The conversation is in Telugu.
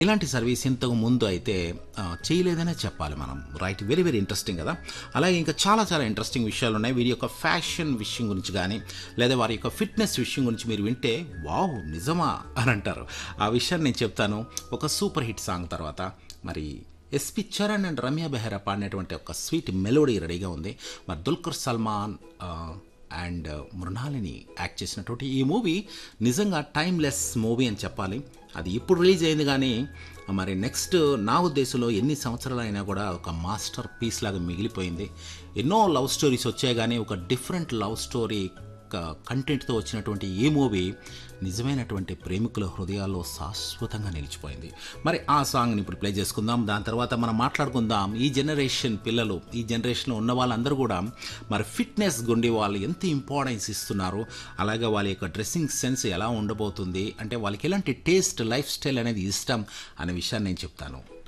ఇలాంటి సర్వీస్ ఇంతకు ముందు అయితే ఆ, చేయలేదనే చెప్పాలి మనం రైట్ వెరీ వెరీ ఇంట్రెస్టింగ్ కదా అలాగే ఇంకా చాలా చాలా ఇంట్రెస్టింగ్ విషయాలు ఉన్నాయి వీరి యొక్క ఫ్యాషన్ విషయం గురించి కానీ లేదా వారి యొక్క ఫిట్నెస్ విషయం గురించి మీరు వింటే వావ్ నిజమా అని అంటారు ఆ విషయాన్ని నేను చెప్తాను ఒక సూపర్ హిట్ సాంగ్ తర్వాత మరి ఎస్పి చరణ్ అండ్ రమ్య బెహ్రా పాడినటువంటి ఒక స్వీట్ మెలోడీ రెడీగా ఉంది మరి దుల్కర్ సల్మాన్ ఆ, అండ్ మృణాలిని యాక్ట్ చేసినటువంటి ఈ మూవీ నిజంగా టైమ్లెస్ మూవీ అని చెప్పాలి అది ఇప్పుడు రిలీజ్ అయింది కానీ మరి నెక్స్ట్ నా ఉద్దేశంలో ఎన్ని సంవత్సరాలు అయినా కూడా ఒక మాస్టర్ పీస్ లాగా మిగిలిపోయింది ఎన్నో లవ్ స్టోరీస్ వచ్చాయి కానీ ఒక డిఫరెంట్ లవ్ స్టోరీ కంటెంట్తో వచ్చినటువంటి ఈ మూవీ నిజమైనటువంటి ప్రేమికుల హృదయాల్లో శాశ్వతంగా నిలిచిపోయింది మరి ఆ సాంగ్ని ఇప్పుడు ప్లే చేసుకుందాం దాని తర్వాత మనం మాట్లాడుకుందాం ఈ జనరేషన్ పిల్లలు ఈ జనరేషన్లో ఉన్న వాళ్ళందరూ కూడా మరి ఫిట్నెస్ గుండి వాళ్ళు ఎంత ఇంపార్టెన్స్ ఇస్తున్నారు అలాగే వాళ్ళ యొక్క డ్రెస్సింగ్ సెన్స్ ఎలా ఉండబోతుంది అంటే వాళ్ళకి ఎలాంటి టేస్ట్ లైఫ్ స్టైల్ అనేది ఇష్టం అనే విషయాన్ని నేను చెప్తాను